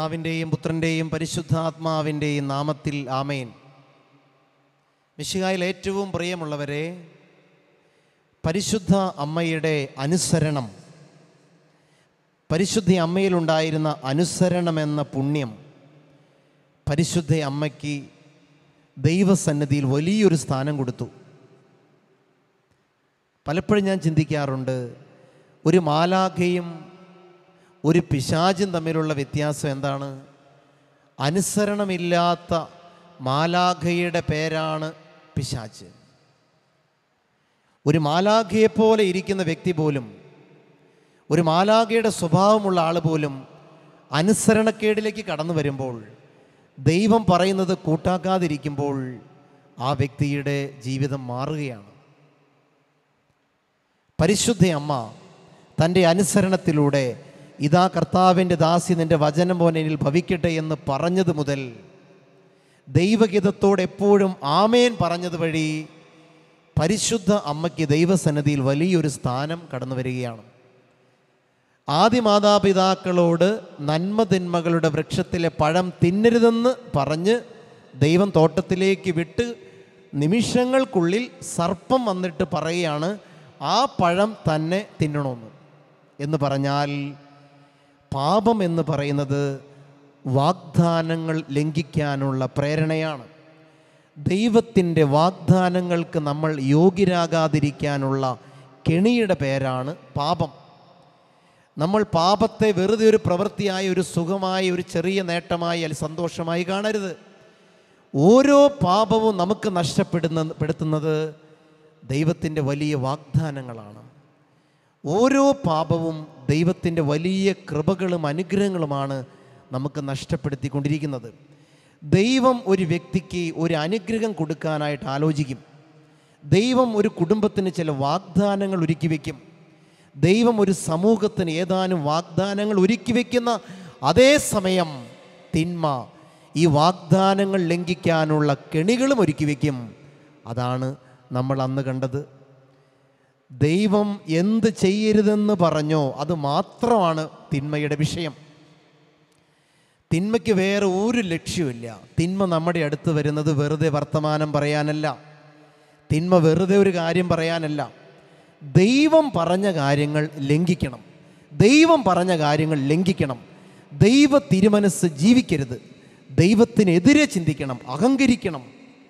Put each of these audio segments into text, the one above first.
പിതാവിൻ്റെയും പുത്രൻ്റെയും പരിശുദ്ധാത്മാവിൻ്റെയും നാമത്തിൽ ആമേൻ മിശിഹായിൽ ഏറ്റവും പ്രിയമുള്ളവരെ പരിശുദ്ധ അമ്മയുടെ അനുസരണം പരിശുദ്ധ അമ്മയിലുണ്ടായിരുന്ന അനുസരണമെന്ന പുണ്യം പരിശുദ്ധ അമ്മയ്ക്ക് ദൈവസന്നിധിയിൽ വലിയൊരു സ്ഥാനം കൊടുത്തു പലപ്പോഴും ഞാൻ ചിന്തിക്കാറുണ്ട് ഒരു മാലാഖയും ഒരു പിശാചും തമ്മിലുള്ള വ്യത്യാസം എന്താണ് അനുസരണമില്ലാത്ത മാലാഖയുടെ പേരാണ് പിശാച്ച് ഒരു മാലാഖയെപ്പോലെ ഇരിക്കുന്ന വ്യക്തി പോലും ഒരു മാലാഖയുടെ സ്വഭാവമുള്ള ആൾ പോലും അനുസരണക്കേടിലേക്ക് കടന്നു വരുമ്പോൾ ദൈവം പറയുന്നത് കൂട്ടാക്കാതിരിക്കുമ്പോൾ ആ വ്യക്തിയുടെ ജീവിതം മാറുകയാണ് പരിശുദ്ധ അമ്മ തൻ്റെ അനുസരണത്തിലൂടെ ഇതാ കർത്താവിൻ്റെ ദാസി നിൻ്റെ വചനം പോലെ എന്നിൽ ഭവിക്കട്ടെ എന്ന് പറഞ്ഞത് മുതൽ ദൈവഗീതത്തോട് എപ്പോഴും ആമേൻ പറഞ്ഞത് വഴി പരിശുദ്ധ അമ്മയ്ക്ക് ദൈവസന്നിധിയിൽ വലിയൊരു സ്ഥാനം കടന്നു വരികയാണ് ആദ്യ മാതാപിതാക്കളോട് നന്മതിന്മകളുടെ വൃക്ഷത്തിലെ പഴം തിന്നരുതെന്ന് പറഞ്ഞ് ദൈവം തോട്ടത്തിലേക്ക് വിട്ട് നിമിഷങ്ങൾക്കുള്ളിൽ സർപ്പം വന്നിട്ട് പറയുകയാണ് ആ പഴം തന്നെ തിന്നണമെന്ന് എന്ന് പറഞ്ഞാൽ പാപം എന്ന് പറയുന്നത് വാഗ്ദാനങ്ങൾ ലംഘിക്കാനുള്ള പ്രേരണയാണ് ദൈവത്തിൻ്റെ വാഗ്ദാനങ്ങൾക്ക് നമ്മൾ യോഗ്യരാകാതിരിക്കാനുള്ള കെണിയുടെ പേരാണ് പാപം നമ്മൾ പാപത്തെ വെറുതെ ഒരു പ്രവൃത്തിയായി ഒരു സുഖമായി ഒരു ചെറിയ നേട്ടമായി അല്ലെങ്കിൽ സന്തോഷമായി കാണരുത് ഓരോ പാപവും നമുക്ക് നഷ്ടപ്പെടുന്ന പെടുത്തുന്നത് ദൈവത്തിൻ്റെ വലിയ വാഗ്ദാനങ്ങളാണ് ഓരോ പാപവും ദൈവത്തിൻ്റെ വലിയ കൃപകളും അനുഗ്രഹങ്ങളുമാണ് നമുക്ക് നഷ്ടപ്പെടുത്തിക്കൊണ്ടിരിക്കുന്നത് ദൈവം ഒരു വ്യക്തിക്ക് ഒരു അനുഗ്രഹം കൊടുക്കാനായിട്ട് ആലോചിക്കും ദൈവം ഒരു കുടുംബത്തിന് ചില വാഗ്ദാനങ്ങൾ ഒരുക്കി വയ്ക്കും ദൈവം ഒരു സമൂഹത്തിന് ഏതാനും വാഗ്ദാനങ്ങൾ ഒരുക്കി വയ്ക്കുന്ന അതേ സമയം തിന്മ ഈ വാഗ്ദാനങ്ങൾ ലംഘിക്കാനുള്ള കെണികളും ഒരുക്കി വയ്ക്കും അതാണ് നമ്മൾ അന്ന് കണ്ടത് ദൈവം എന്ത് ചെയ്യരുതെന്ന് പറഞ്ഞോ അത് മാത്രമാണ് തിന്മയുടെ വിഷയം തിന്മയ്ക്ക് വേറെ ഒരു ലക്ഷ്യമില്ല തിന്മ നമ്മുടെ അടുത്ത് വരുന്നത് വെറുതെ വർത്തമാനം പറയാനല്ല തിന്മ വെറുതെ ഒരു കാര്യം പറയാനല്ല ദൈവം പറഞ്ഞ കാര്യങ്ങൾ ലംഘിക്കണം ദൈവം പറഞ്ഞ കാര്യങ്ങൾ ലംഘിക്കണം ദൈവ തിരുമനസ് ജീവിക്കരുത് ദൈവത്തിനെതിരെ ചിന്തിക്കണം അഹങ്കരിക്കണം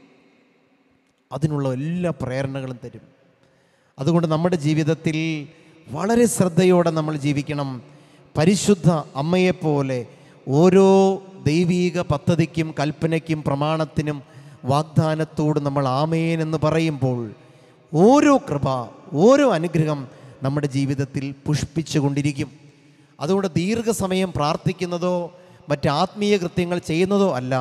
അതിനുള്ള എല്ലാ പ്രേരണകളും തരും അതുകൊണ്ട് നമ്മുടെ ജീവിതത്തിൽ വളരെ ശ്രദ്ധയോടെ നമ്മൾ ജീവിക്കണം പരിശുദ്ധ അമ്മയെപ്പോലെ ഓരോ ദൈവീക പദ്ധതിക്കും കൽപ്പനയ്ക്കും പ്രമാണത്തിനും വാഗ്ദാനത്തോട് നമ്മൾ ആമേൻ എന്ന് പറയുമ്പോൾ ഓരോ കൃപ ഓരോ അനുഗ്രഹം നമ്മുടെ ജീവിതത്തിൽ പുഷ്പിച്ചു കൊണ്ടിരിക്കും അതുകൊണ്ട് ദീർഘസമയം പ്രാർത്ഥിക്കുന്നതോ മറ്റ് ആത്മീയ കൃത്യങ്ങൾ ചെയ്യുന്നതോ അല്ല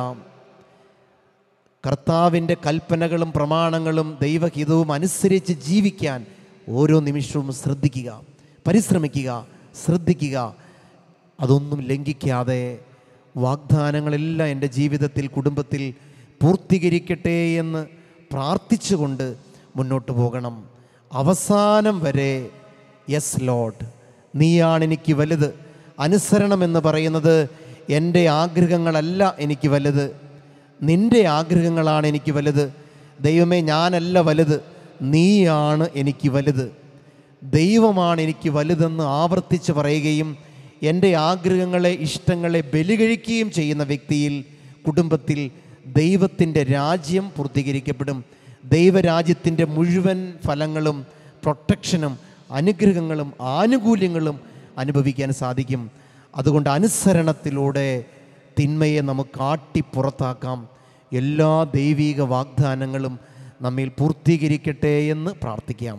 കർത്താവിൻ്റെ കൽപ്പനകളും പ്രമാണങ്ങളും ദൈവഹിതവും അനുസരിച്ച് ജീവിക്കാൻ ഓരോ നിമിഷവും ശ്രദ്ധിക്കുക പരിശ്രമിക്കുക ശ്രദ്ധിക്കുക അതൊന്നും ലംഘിക്കാതെ വാഗ്ദാനങ്ങളെല്ലാം എൻ്റെ ജീവിതത്തിൽ കുടുംബത്തിൽ പൂർത്തീകരിക്കട്ടെ എന്ന് പ്രാർത്ഥിച്ചുകൊണ്ട് മുന്നോട്ട് പോകണം അവസാനം വരെ യെസ് ലോഡ് നീയാണ് എനിക്ക് വലുത് അനുസരണം എന്ന് പറയുന്നത് എൻ്റെ ആഗ്രഹങ്ങളല്ല എനിക്ക് വലുത് നിൻ്റെ ആഗ്രഹങ്ങളാണ് എനിക്ക് വലുത് ദൈവമേ ഞാനല്ല വലുത് നീയാണ് എനിക്ക് വലുത് ദൈവമാണ് എനിക്ക് വലുതെന്ന് ആവർത്തിച്ച് പറയുകയും എൻ്റെ ആഗ്രഹങ്ങളെ ഇഷ്ടങ്ങളെ ബലികഴിക്കുകയും ചെയ്യുന്ന വ്യക്തിയിൽ കുടുംബത്തിൽ ദൈവത്തിൻ്റെ രാജ്യം പൂർത്തീകരിക്കപ്പെടും ദൈവരാജ്യത്തിൻ്റെ മുഴുവൻ ഫലങ്ങളും പ്രൊട്ടക്ഷനും അനുഗ്രഹങ്ങളും ആനുകൂല്യങ്ങളും അനുഭവിക്കാൻ സാധിക്കും അതുകൊണ്ട് അനുസരണത്തിലൂടെ തിന്മയെ നമുക്ക് ആട്ടി പുറത്താക്കാം എല്ലാ ദൈവീക വാഗ്ദാനങ്ങളും നമ്മിൽ പൂർത്തീകരിക്കട്ടെ എന്ന് പ്രാർത്ഥിക്കാം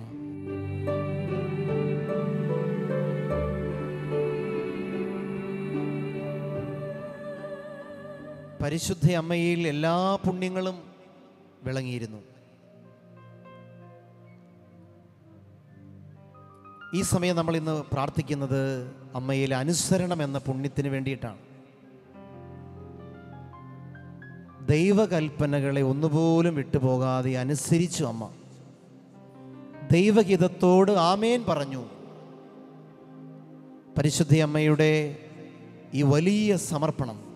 പരിശുദ്ധ അമ്മയിൽ എല്ലാ പുണ്യങ്ങളും വിളങ്ങിയിരുന്നു ഈ സമയം നമ്മൾ ഇന്ന് പ്രാർത്ഥിക്കുന്നത് അമ്മയിൽ അനുസരണം എന്ന പുണ്യത്തിന് വേണ്ടിയിട്ടാണ് ദൈവകൽപ്പനകളെ ഒന്നുപോലും വിട്ടുപോകാതെ അനുസരിച്ചു അമ്മ ദൈവഹിതത്തോട് ആമേൻ പറഞ്ഞു പരിശുദ്ധ അമ്മയുടെ ഈ വലിയ സമർപ്പണം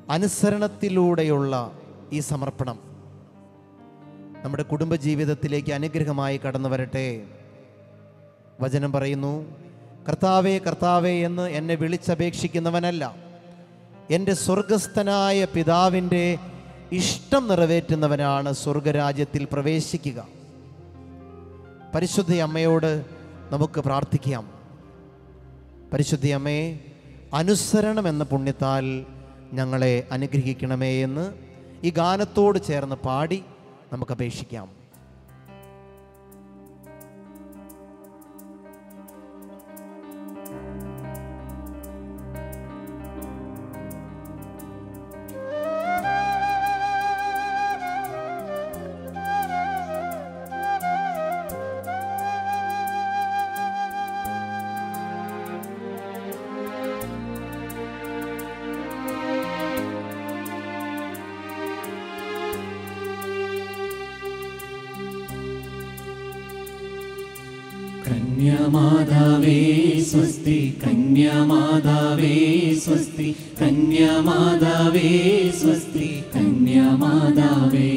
അനുസരണത്തിലൂടെയുള്ള ഈ സമർപ്പണം നമ്മുടെ കുടുംബജീവിതത്തിലേക്ക് അനുഗ്രഹമായി കടന്നു വരട്ടെ വചനം പറയുന്നു കർത്താവേ കർത്താവേ എന്ന് എന്നെ വിളിച്ചപേക്ഷിക്കുന്നവനല്ല എൻ്റെ സ്വർഗസ്ഥനായ പിതാവിൻ്റെ ഇഷ്ടം നിറവേറ്റുന്നവനാണ് സ്വർഗരാജ്യത്തിൽ പ്രവേശിക്കുക പരിശുദ്ധ അമ്മയോട് നമുക്ക് പ്രാർത്ഥിക്കാം പരിശുദ്ധ അമ്മയെ അനുസരണം എന്ന പുണ്യത്താൽ ഞങ്ങളെ അനുഗ്രഹിക്കണമേ എന്ന് ഈ ഗാനത്തോട് ചേർന്ന് പാടി നമുക്ക് അപേക്ഷിക്കാം കന്യാമാതാവേ സ്വസ്തി കന്യാമാതാവേ സ്വസ്തി കന്യാമാതാവേ സ്വസ്തി കന്യാമാതാവേ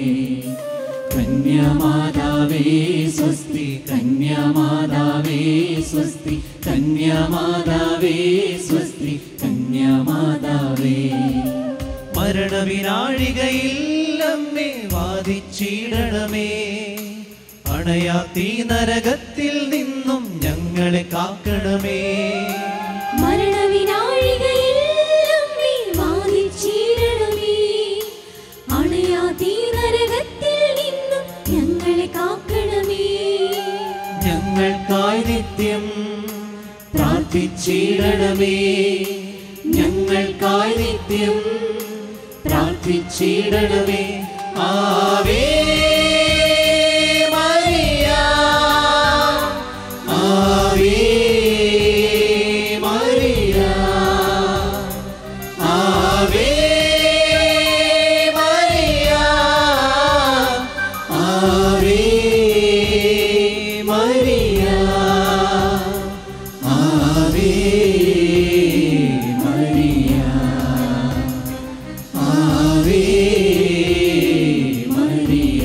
കന്യാമാതാവേ സ്വസ്തി കന്യാമാതാവേ സ്വസ്തി കന്യാമാതാവേ സ്വസ്തി കന്യാമാതാവേ മരണവിനാഴികയിൽ അമ്മേ വാദിച്ചിടണമേ അണയാത്തീ നരകത്തിൽ നിന്നും ഞങ്ങളെ കാക്കണമേ മരണവിനാഴികയിൽ അമ്മേ വാദിച്ചിടണമേ. അണയാതീ നരകത്തിൽ നിന്നും ഞങ്ങളെ കാക്കണമേ ഞങ്ങൾക്കായി നിത്യം പ്രാർത്ഥിച്ചിടണമേ ഞങ്ങൾക്കായി നിത്യം പ്രാർത്ഥിച്ചിടണമേ ആവേ മരിയ ആവേ മരിയ ആവേ മരിയ ആവേ മരിയ ആവേ മരിയ ആവേ മരിയ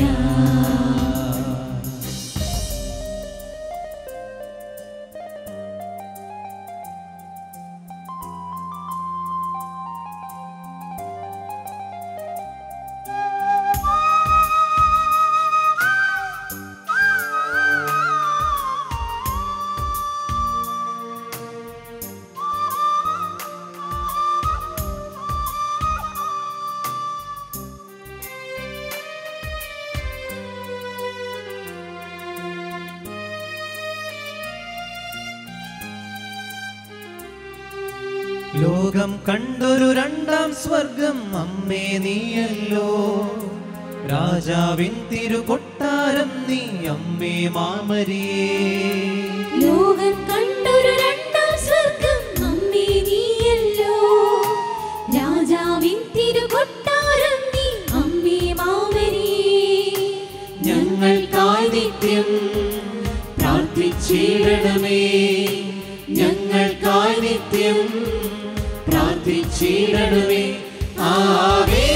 ലോകം കണ്ടൊരു രണ്ടാം സ്വർഗം അമ്മേ നീയല്ലോ രാജാവിൻ തിരുകൊട്ടാരം നീ അമ്മേ മാമരിയേ ലോകം കണ്ടൊരു രണ്ടാം സ്വർഗം അമ്മേ നീയല്ലോ രാജാവിൻ തിരുകൊട്ടാരം നീ അമ്മേ മാമരേ ഞങ്ങൾക്കായി നിത്യം പ്രാർത്ഥിച്ചിടണമേ ഞങ്ങൾക്കായി നിത്യം പ്രാർത്ഥിച്ചിടണമേ ആവേ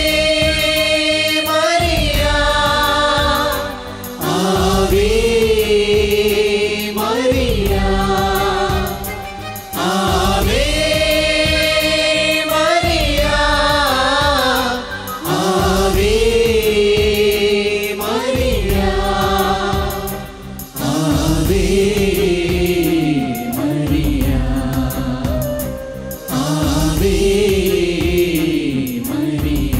മരിയ ആവേ മരിയ ആവേ മരിയ ആവേ മരിയ ആവേ മരിയ ആവേ മരിയ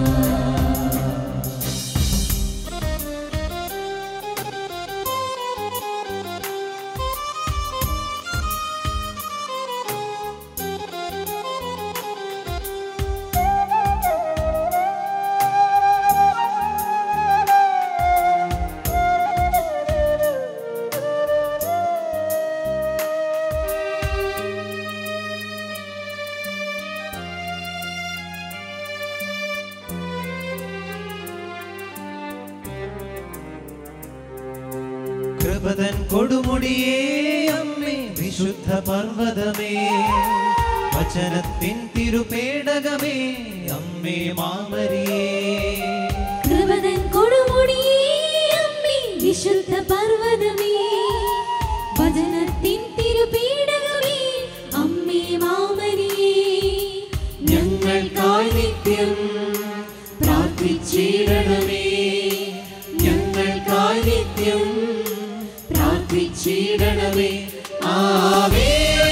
കൃപതൻ കൊടുമുടിയേ അമ്മേ വിശുദ്ധ പർവ്വതമേ വചനത്തിൻ തിരുപേടകമേ അമ്മ അമ്മേ മാമരിയേ കൃപതൻ കൊടുമുടിയേ അമ്മേ വിശുദ്ധ പർവ്വതമേ വചനത്തിൻ തിരുപീഠകമേ അമ്മേ മാമരിയേ ഞങ്ങൾക്കായി നിത്യം പ്രാർത്ഥിച്ചിടണമേ ഞങ്ങൾക്കായി നിത്യം പ്രാർത്ഥിച്ചിടണമേ ആവേ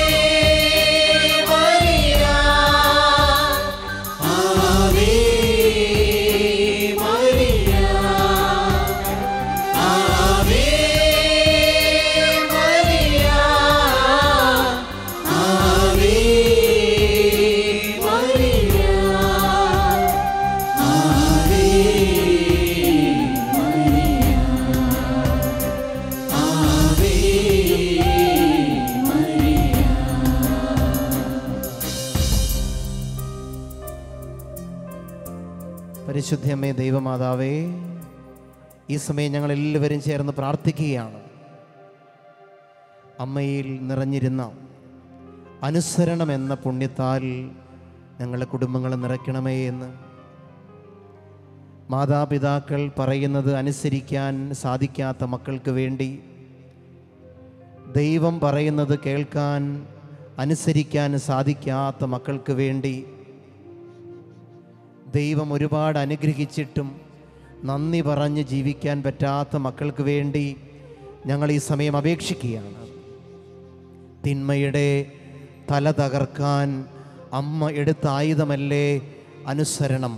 മരിയ ആവേ മരിയ ആവേ മരിയ ആവേ മരിയ ആവേ ആവേ പരിശുദ്ധമ്മേ ദൈവമാതാവേ ഈ സമയം ഞങ്ങൾ എല്ലാവരും ചേർന്ന് പ്രാർത്ഥിക്കുകയാണ് അമ്മയിൽ നിറഞ്ഞിരുന്ന അനുസരണം എന്ന പുണ്യത്താൽ ഞങ്ങളുടെ കുടുംബങ്ങളെ നിറയ്ക്കണമേ എന്ന് മാതാപിതാക്കൾ പറയുന്നത് അനുസരിക്കാൻ സാധിക്കാത്ത മക്കൾക്ക് വേണ്ടി ദൈവം പറയുന്നത് കേൾക്കാൻ അനുസരിക്കാൻ സാധിക്കാത്ത മക്കൾക്ക് വേണ്ടി ദൈവം ഒരുപാട് അനുഗ്രഹിച്ചിട്ടും നന്ദി പറഞ്ഞ് ജീവിക്കാൻ പറ്റാത്ത മക്കൾക്ക് വേണ്ടി ഞങ്ങൾ ഈ സമയം അപേക്ഷിക്കുകയാണ് തിന്മയുടെ തല തകർക്കാൻ അമ്മ എടുത്ത ആയുധമല്ലേ അനുസരണം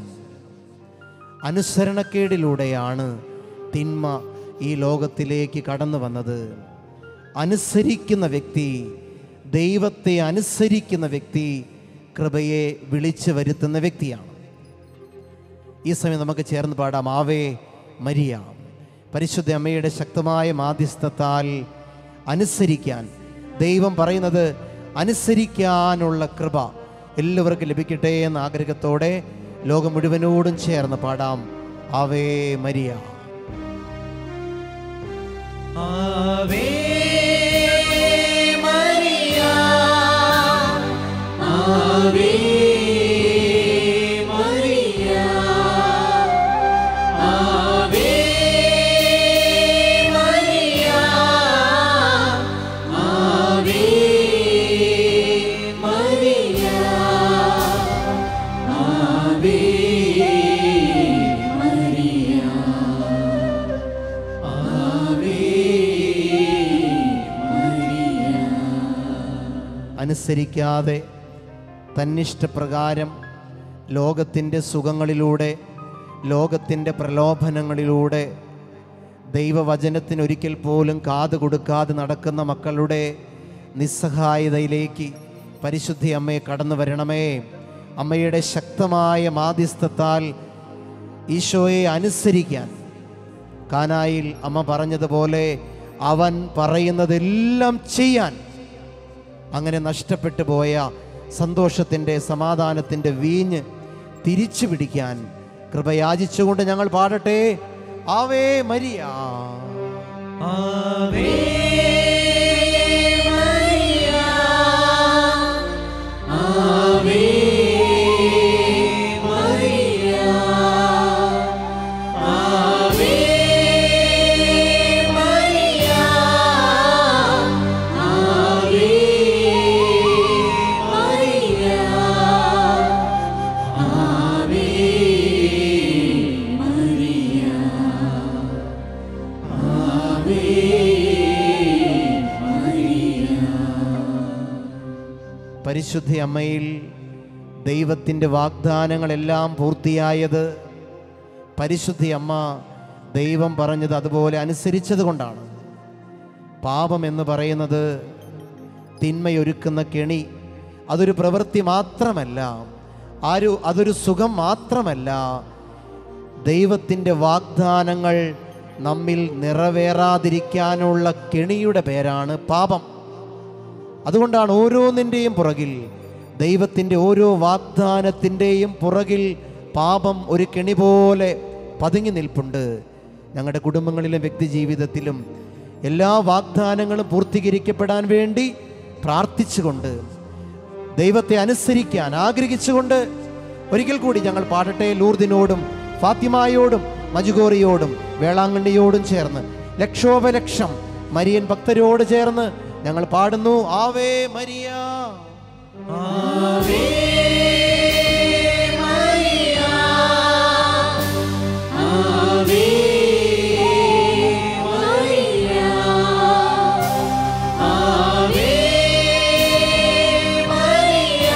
അനുസരണക്കേടിലൂടെയാണ് തിന്മ ഈ ലോകത്തിലേക്ക് കടന്നു വന്നത് അനുസരിക്കുന്ന വ്യക്തി ദൈവത്തെ അനുസരിക്കുന്ന വ്യക്തി കൃപയെ വിളിച്ചു വരുത്തുന്ന വ്യക്തിയാണ് ഈ സമയം നമുക്ക് ചേർന്ന് പാടാം ആവേ മരിയ പരിശുദ്ധ അമ്മയുടെ ശക്തമായ മാധ്യസ്ഥത്താൽ അനുസരിക്കാൻ ദൈവം പറയുന്നത് അനുസരിക്കാനുള്ള കൃപ എല്ലാവർക്കും ലഭിക്കട്ടെ എന്ന ആഗ്രഹത്തോടെ ലോകം മുഴുവനോടും ചേർന്ന് പാടാം ആവേ മരിയ ആവേ മരിയ ആവേ മരിയ ആവേ മരിയ ആവേ മരിയ ആവേ മരിയ ആവേ അനുസരിക്കാതെ തന്നിഷ്ടപ്രകാരം ലോകത്തിൻ്റെ സുഖങ്ങളിലൂടെ ലോകത്തിൻ്റെ പ്രലോഭനങ്ങളിലൂടെ ദൈവവചനത്തിന് ഒരിക്കൽ പോലും കാത് കൊടുക്കാതെ നടക്കുന്ന മക്കളുടെ നിസ്സഹായതയിലേക്ക് പരിശുദ്ധി അമ്മയെ കടന്നു വരണമേ അമ്മയുടെ ശക്തമായ മാധ്യസ്ഥത്താൽ ഈശോയെ അനുസരിക്കാൻ കാനായിൽ അമ്മ പറഞ്ഞതുപോലെ അവൻ പറയുന്നതെല്ലാം ചെയ്യാൻ അങ്ങനെ നഷ്ടപ്പെട്ടു പോയ സന്തോഷത്തിൻ്റെ സമാധാനത്തിൻ്റെ വീഞ്ഞ് തിരിച്ചു പിടിക്കാൻ കൃപയാചിച്ചുകൊണ്ട് ഞങ്ങൾ പാടട്ടെ ആവേ മരിയ ആവേ മരിയ ആവേ മരിയ ആവേ മരിയ ആവേ മരിയ ആവേ മരിയ പരിശുദ്ധ അമ്മയിൽ ദൈവത്തിൻ്റെ വാഗ്ദാനങ്ങളെല്ലാം പൂർത്തിയായത് പരിശുദ്ധ അമ്മ ദൈവം പറഞ്ഞത് അതുപോലെ അനുസരിച്ചത് കൊണ്ടാണ് പാപം എന്ന് പറയുന്നത് തിന്മയൊരുക്കുന്ന കെണി അതൊരു പ്രവൃത്തി മാത്രമല്ല ആരു അതൊരു സുഖം മാത്രമല്ല ദൈവത്തിൻ്റെ വാഗ്ദാനങ്ങൾ നമ്മിൽ നിറവേറാതിരിക്കാനുള്ള കെണിയുടെ പേരാണ് പാപം അതുകൊണ്ടാണ് ഓരോന്നിൻ്റെയും പുറകിൽ ദൈവത്തിൻ്റെ ഓരോ വാഗ്ദാനത്തിൻ്റെയും പുറകിൽ പാപം ഒരു കെണി പോലെ പതുങ്ങി നിൽപ്പുണ്ട് ഞങ്ങളുടെ കുടുംബങ്ങളിലും വ്യക്തി ജീവിതത്തിലും എല്ലാ വാഗ്ദാനങ്ങളും പൂർത്തീകരിക്കപ്പെടാൻ വേണ്ടി പ്രാർത്ഥിച്ചുകൊണ്ട് ദൈവത്തെ അനുസരിക്കാൻ ആഗ്രഹിച്ചുകൊണ്ട് ഒരിക്കൽ കൂടി ഞങ്ങൾ പാടട്ടെ ലൂർദിനോടും ഫാത്തിമായോടും മജുഗോറിയോടും വേളാങ്കണ്ണിയോടും ചേർന്ന് ലക്ഷോപലക്ഷം മരിയൻ ഭക്തരോട് ചേർന്ന് ഞങ്ങൾ പാടുന്നു ആവേ മരിയ ആവേ മരിയ ആവേ മരിയ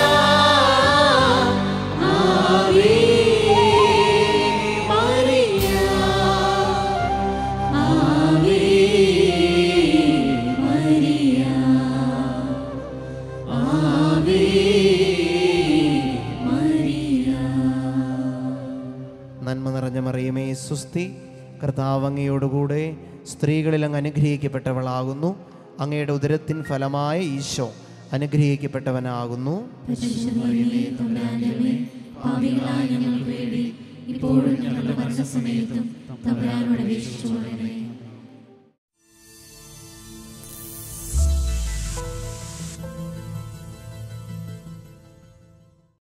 ആവേ മരിയ ആവേ മരിയ ആവേ മരിയ നന്മ നിറഞ്ഞ മറിയമേ സുസ്തി കർത്താവ് അങ്ങയോടുകൂടെ സ്ത്രീകളിൽ അങ്ങ് അനുഗ്രഹിക്കപ്പെട്ടവളാകുന്നു അങ്ങയുടെ ഉദരത്തിൻ ഫലമായ ഈശോ അനുഗ്രഹിക്കപ്പെട്ടവനാകുന്നു പരിശുദ്ധമറിയമേ, തമ്പുരാന്റെ അമ്മേ, പാപികളായ ഞങ്ങൾക്ക് വേണ്ടി ഇപ്പോഴും ഞങ്ങളുടെ മരണസമയത്തും തമ്പുരാനോട് അപേക്ഷിച്ചു കൊള്ളണമേ